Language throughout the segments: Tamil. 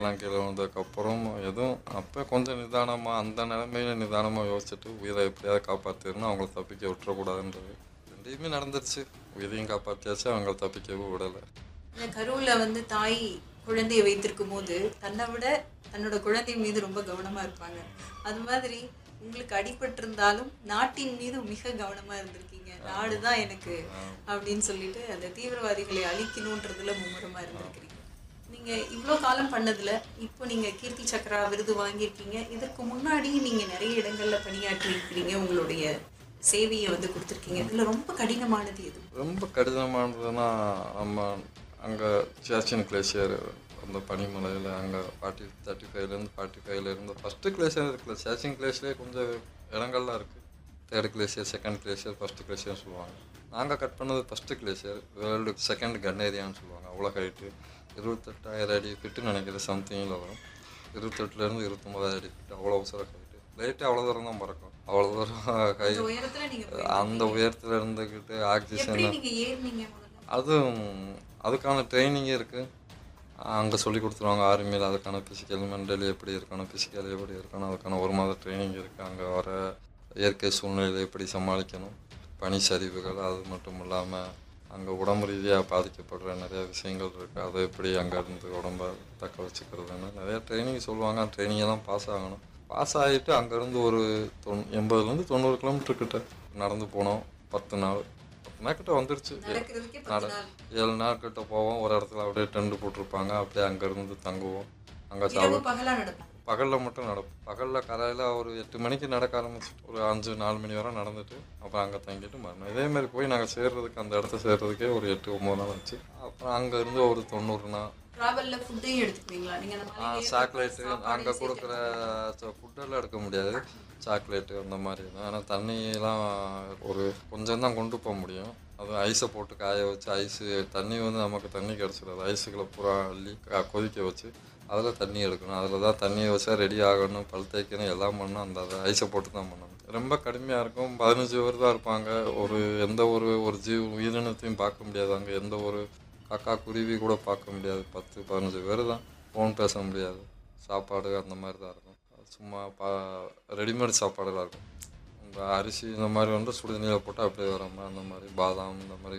எல்லாம் கீழே வந்ததுக்கப்புறம் எதுவும் அப்போ கொஞ்சம் நிதானமாக அந்த நிலைமையில நிதானமாக யோசிச்சுட்டு உயிரை எப்படியாவது காப்பாற்றிடணும் அவங்கள தப்பிக்க விட்டுறக்கூடாதுன்றது ரெண்டையுமே நடந்துருச்சு உயிரையும் காப்பாற்றியாச்சு அவங்கள தப்பிக்கவும் விடலை இந்த கருவில் வந்து தாய் குழந்தையை வைத்திருக்கும் போது தன்னை விட தன்னோட குழந்தை மீது ரொம்ப கவனமா இருப்பாங்க அது மாதிரி உங்களுக்கு அடிபட்டிருந்தாலும் நாட்டின் மீது மிக கவனமா இருந்திருக்கீங்க நாடு தான் எனக்கு அப்படின்னு சொல்லிட்டு அந்த தீவிரவாதிகளை அழிக்கணுன்றதுல மும்முரமா இருந்திருக்கிறீங்க நீங்க இவ்வளோ காலம் பண்ணதுல இப்போ நீங்க கீர்த்தி சக்ரா விருது வாங்கியிருக்கீங்க இதற்கு முன்னாடி நீங்க நிறைய இடங்கள்ல பணியாற்றி இருக்கிறீங்க உங்களுடைய சேவையை வந்து கொடுத்துருக்கீங்க இதுல ரொம்ப கடினமானது எது ரொம்ப கடினமானதுன்னா நம்ம அங்கே சேச்சின் கிளேசியர் அந்த பனிமலையில் அங்கே ஃபார்ட்டி தேர்ட்டி ஃபைவ்லேருந்து ஃபார்ட்டி ஃபைவ்லேருந்து ஃபஸ்ட்டு கிளேசியர் இருக்குல்ல சேச்சின் கிளேஸ்லேயே கொஞ்சம் இடங்கள்லாம் இருக்குது third glacier second glacier first கிளேசியர்னு சொல்லுவாங்க நாங்கள் கட் பண்ணது first glacier world second gun ஏரியான்னு சொல்லுவாங்க அவ்வளோ ஹைட்டு இருபத்தெட்டாயிரம் அடி ஃபிட்டு நினைக்கிறேன் சம்திங்கில் வரும் இருபத்தெட்டுலேருந்து இருபத்தொம்பதாயிரம் அடி ஃபிட் அவ்வளோ அவசர ஹைட்டு லைட்டு அவ்வளோ தூரம் தான் பறக்கும் அவ்வளோ தூரம் ஹை அந்த உயரத்துல நீங்க போய் அந்த உயரத்தில் இருந்துக்கிட்டு ஆக்சிஜன் எப்படி நீங்க ஏறுனீங்க முதல்ல அதுவும் அதுக்கான ட்ரைனிங்கே இருக்குது அங்கே சொல்லி கொடுத்துருவாங்க ஆர்மியில் அதுக்கான ஃபிசிக்கல் மென்டலி எப்படி இருக்கணும் ஃபிசிக்கல் எப்படி இருக்கணும் அதுக்கான ஒரு மாத ட்ரைனிங் இருக்குது அங்கே வர இயற்கை சூழ்நிலையை எப்படி சமாளிக்கணும் பனி சரிவுகள் அது மட்டும் இல்லாமல் அங்கே உடம்பு ரீதியாக பாதிக்கப்படுற நிறைய விஷயங்கள் இருக்குது அதை எப்படி அங்கேருந்து உடம்ப தக்க வச்சுக்கிறதுன்னு நிறைய ட்ரைனிங் சொல்லுவாங்க அந்த ட்ரைனிங்கெல்லாம் பாஸ் ஆகணும் பாஸ் ஆகிட்டு அங்கேருந்து ஒரு தொண் எண்பதுலேருந்து தொண்ணூறு கிலோமீட்டர் கிட்ட நடந்து போனோம் பத்து நாள் பத்து நாள் கிட்ட வந்துருச்சு நடக்கிறதுக்கே நட பத்து நாள் ஏழு நாள் கிட்ட போவோம் ஒரு இடத்துல அப்படியே டென்ட் போட்டிருப்பாங்க அப்படியே அங்கேருந்து தங்குவோம் அங்கே இரவு சாப்பிட பகலா நடக்கும் பகலில் மட்டும் நடப்போம் பகலில் கரையில் ஒரு எட்டு மணிக்கு நடக்க ஆரம்பிச்சுட்டு ஒரு அஞ்சு நாலு மணி வரை நடந்துட்டு அப்புறம் அங்கே தங்கிட்டு மறுநாள் இதே மாதிரி போய் நாங்கள் சேர்றதுக்கு அந்த இடத்த சேர்றதுக்கே ஒரு எட்டு ஒம்பது நாள் ஆச்சு அப்புறம் அங்கேருந்து ஒரு தொண்ணூறு நாள் டிராவல்ல ஃபுட்டையும் எடுத்துக்குவீங்களா நீங்க அந்த மாதிரி சாக்லேட்டு அங்கே கொடுக்குற ஃபுட்டெல்லாம் எடுக்க முடியாது சாக்லேட்டு அந்த மாதிரி தான் ஆனால் தண்ணியெல்லாம் ஒரு கொஞ்சம் தான் கொண்டு போக முடியும் அதுவும் ஐஸை போட்டு காய வச்சு ஐஸு தண்ணி வந்து நமக்கு தண்ணி கிடச்சிடாது ஐஸுகளை பூரா அள்ளி க- கொதிக்க வச்சு அதில் தண்ணி எடுக்கணும் அதில் தான் தண்ணியை வச்சா ரெடி ஆகணும் பல் தேய்க்கணும் எல்லாம் பண்ணணும் அந்த அதை ஐஸை போட்டு தான் பண்ணணும் ரொம்ப கடுமையாக இருக்கும் பதினஞ்சு பேர் தான் இருப்பாங்க ஒரு எந்த ஒரு ஒரு ஜீவ உயிரினத்தையும் பார்க்க முடியாது அங்கே எந்த ஒரு காக்கா குருவி கூட பார்க்க முடியாது பத்து பதினஞ்சு பேர் தான் ஃபோன் பேச முடியாது சாப்பாடு அந்த மாதிரி தான் இருக்கும் சும்மா பா ரெடிமேட் சாப்பாடுலாம் இருக்கும் இந்த அரிசி இந்த மாதிரி வந்து சுடுதண்ணியில் போட்டு அப்படியே வர மாதிரி அந்த மாதிரி பாதாம் இந்த மாதிரி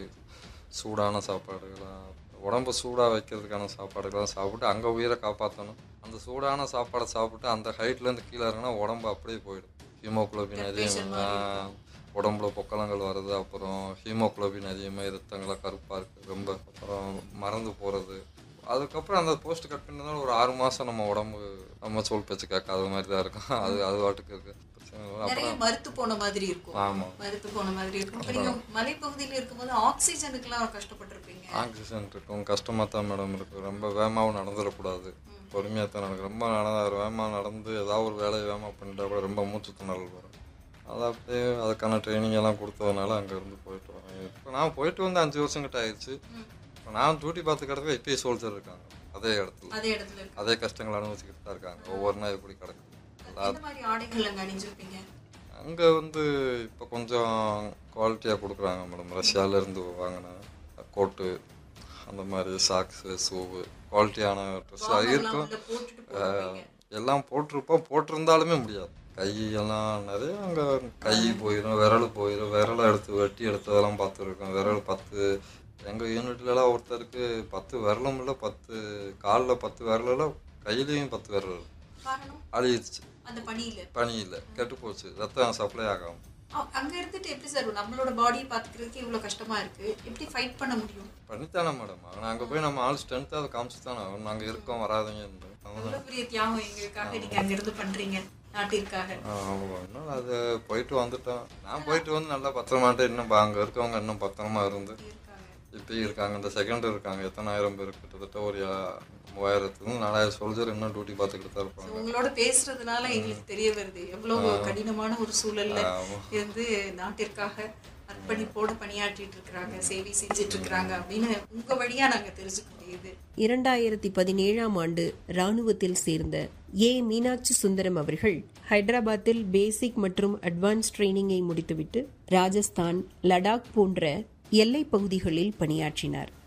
சூடான சாப்பாடுகளாக உடம்பு சூடாக வைக்கிறதுக்கான சாப்பாடுகள்லாம் சாப்பிட்டு அங்கே உயிரை காப்பாற்றணும் அந்த சூடான சாப்பாடை சாப்பிட்டு அந்த ஹைட்லேருந்து கீழே இறங்கினா உடம்பு அப்படியே போயிடும் ஹீமோகுளோபின் அதிகம் உடம்புல பொக்கலங்கள் வருது அப்புறம் ஹீமோகுளோபின் அதிகமாக ரத்தங்களாக கருப்பாக இருக்குது ரொம்ப அப்புறம் மறந்து போகிறது அதுக்கப்புறம் அந்த போஸ்ட் கட் பண்ணதால ஒரு ஆறு மாதம் நம்ம உடம்பு நம்ம சொல் பேச்சு கேட்காத மாதிரி தான் இருக்கும் அது அது வாட்டுக்கு இருக்குது பிரச்சனை இல்லை. நிறைய அப்புறம் மறுத்து போன மாதிரி இருக்கும் ஆமாம் மறுத்து போன மாதிரி இருக்கும் இப்ப நீங்க மலைப்பகுதியில இருக்கும்போது ஆக்சிஜனுக்குலாம் கஷ்டப்பட்டிருப்பீங்க ஆக்சிஜன் இருக்கும் கஷ்டமாக தான் மேடம் இருக்குது ரொம்ப வேகமாகவும் நடந்துடக்கூடாது பொறுமையாக தான் நடக்கும் ரொம்ப நடந்த வேகமாக நடந்து ஏதாவது ஒரு வேலையை வேகமாக பண்ணிட்டா கூட ரொம்ப மூச்சு திணறல் வரும் அது அப்படியே அதுக்கான ட்ரைனிங் எல்லாம் கொடுத்ததுனால அங்கேருந்து போயிட்டு வரேன் இப்போ நான் போயிட்டு வந்து அஞ்சு வருஷம் கிட்ட ஆயிடுச்சு இப்போ நான் டியூட்டி பார்த்து கிடக்க இப்பயே சோல்ஜர் இருக்காங்க அதே இடத்துல அதே இடத்துல இருக்கு அதே கஷ்டங்கள் அனுபவிச்சுக்கிட்டு தான் இருக்காங்க ஒவ்வொரு நாள் எப்படி கிடக்குது எந்த மாதிரி ஆடைகள் அங்க அணிஞ்சிருப்பீங்க அங்கே வந்து இப்போ கொஞ்சம் குவாலிட்டியாக கொடுக்குறாங்க மேடம் ரஷ்யாவிலேருந்து வாங்கின கோட்டு அந்த மாதிரி சாக்ஸு ஷூவு குவாலிட்டியான ட்ரெஸ் வாங்கலாம் இருக்கும் உள்ள போட்டுட்டு போயிருப்பீங்க எல்லாம் போட்டிருப்போம் போட்டிருந்தாலுமே முடியாது கை எல்லாம் நிறைய அங்கே கை போயிடும் விரல் போயிடும் விரலை எடுத்து வெட்டி எடுத்ததெல்லாம் பார்த்துருக்கோம் விரல் பத்து எங்கள் யூனிட்லலாம் ஒருத்தருக்கு பத்து விரலும் இல்லை பத்து காலில் பத்து விரலில் கையிலையும் பத்து விரல் இல்லை. காரணம் அழிச்சிச்சு அந்த பணியில பனியில் கெட்டு போச்சு ரத்தம் சப்ளை ஆகாமல் அ- அங்க இருந்துட்டு எப்படி சார் நம்மளோட பாடியை பாத்துக்கிறதுக்கு இவ்வளவு கஷ்டமா இருக்கு எப்படி ஃபைட் பண்ண முடியும் பண்ணித்தானே மேடம் அவன் அங்கே போய் நம்ம ஆள் ஸ்ட்ரென்த்து அதை காமிச்சு தானே அவன் நாங்கள் இருக்கோம் வராதீங்க எவ்வளவு பெரிய தியாகம் எங்களுக்காக நீங்க அங்க இருந்து பண்றீங்க நாட்டிற்காக இன்னும் அது போயிட்டு வந்துட்டோம் நான் போயிட்டு வந்து நல்லா பத்திரமாட்டு இன்னும் அங்கே இருக்கவங்க இன்னும் பத்திரமா இருந்து இருக்காங்க இப்பயும் இருக்காங்க இந்த செகண்ட் இருக்காங்க எத்தனாயிரம் பேர் கிட்டத்தட்ட ஒரு யா- மூவாயிரத்துலேருந்து நாலாயிரம் சோல்ஜர் இன்னும் டியூட்டி பார்த்துக்கிட்டு தான் So, இருப்பாங்க உங்களோட பேசுறதுனால எங்களுக்கு தெரிய வருது எவ்வளவு கடினமான ஒரு சூழல்ல ஆமா. இருந்து நாட்டிற்காக அர்ப்பணிப்போட பணியாற்றிட்டு இருக்கிறாங்க சேவை செஞ்சுட்டு இருக்கிறாங்க அப்படின்னு உங்க வழியா நாங்க தெரிஞ்சுக்க முடியுது இரண்டாயிரத்தி பதினேழாம் ஆண்டு ராணுவத்தில் சேர்ந்த ஏ மீனாட்சி சுந்தரம் அவர்கள் ஹைதராபாத்தில் பேசிக் மற்றும் அட்வான்ஸ் ட்ரைனிங்கை முடித்துவிட்டு ராஜஸ்தான் லடாக் போன்ற எல்லைப் பகுதிகளில் பணியாற்றினார்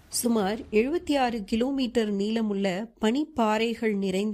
சுமார் எழுபத்தி ஆறு கிலோமீட்டர் நீளமுள்ள பனிப்பாறைகள் நிறைந்த